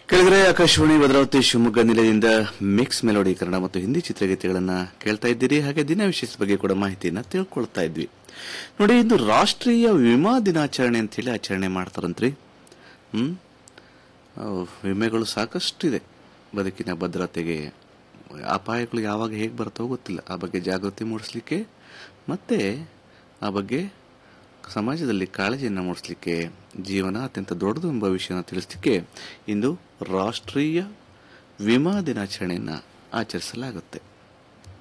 ಕೆಳಗಡೆ ಆಕಾಶವಾಣಿ ಭದ್ರಾವತಿ ಶಿವಮೊಗ್ಗ ನಿಲಯದಿಂದ mix melody Kannada ಮತ್ತು ಹಿಂದಿ ಚಿತ್ರಗೀತೆಗಳನ್ನ ಕೇಳ್ತಾ ಇದ್ದೀರಿ ಹಾಗೆ ದಿನ ವಿಶೇಷ ಬಗ್ಗೆ ಕೂಡ ಮಾಹಿತಿಯನ್ನ ತಿಳ್ಕೊಳ್ತಾ ಇದ್ವಿ ನೋಡಿ ಇಂದು ರಾಷ್ಟ್ರೀಯ ವಿಮಾ ದಿನಾಚರಣೆ ಅಂತ ಹೇಳಿ ಆಚರಣೆ ಮಾಡ್ತಾರಂತ್ರಿ ಹ್ಮ್ ಅವು ವಿಮೆಗಳು ಸಾಕಷ್ಟಿದೆ ಬದುಕಿನ ಭದ್ರತೆಗೆ ಅಪಾಯಗಳು ಯಾವಾಗ ಹೇಗೆ ಬರ್ತಾವೋ ಗೊತ್ತಿಲ್ಲ ಆ ಬಗ್ಗೆ ಜಾಗೃತಿ ಮೂಡಿಸ್ಲಿಕ್ಕೆ ಮತ್ತೆ ಆ ಬಗ್ಗೆ ಸಮಾಜದಲ್ಲಿ ಕಾಳಜಿಯನ್ನು ಮೂಡಿಸ್ಲಿಕ್ಕೆ ಜೀವನ ಅತ್ಯಂತ ದೊಡ್ಡದು ಎಂಬ ವಿಷಯನ ತಿಳಿಸ್ಲಿಕ್ಕೆ ಇಂದು ರಾಷ್ಟ್ರೀಯ ವಿಮಾ ದಿನಾಚರಣೆಯನ್ನು ಆಚರಿಸಲಾಗುತ್ತೆ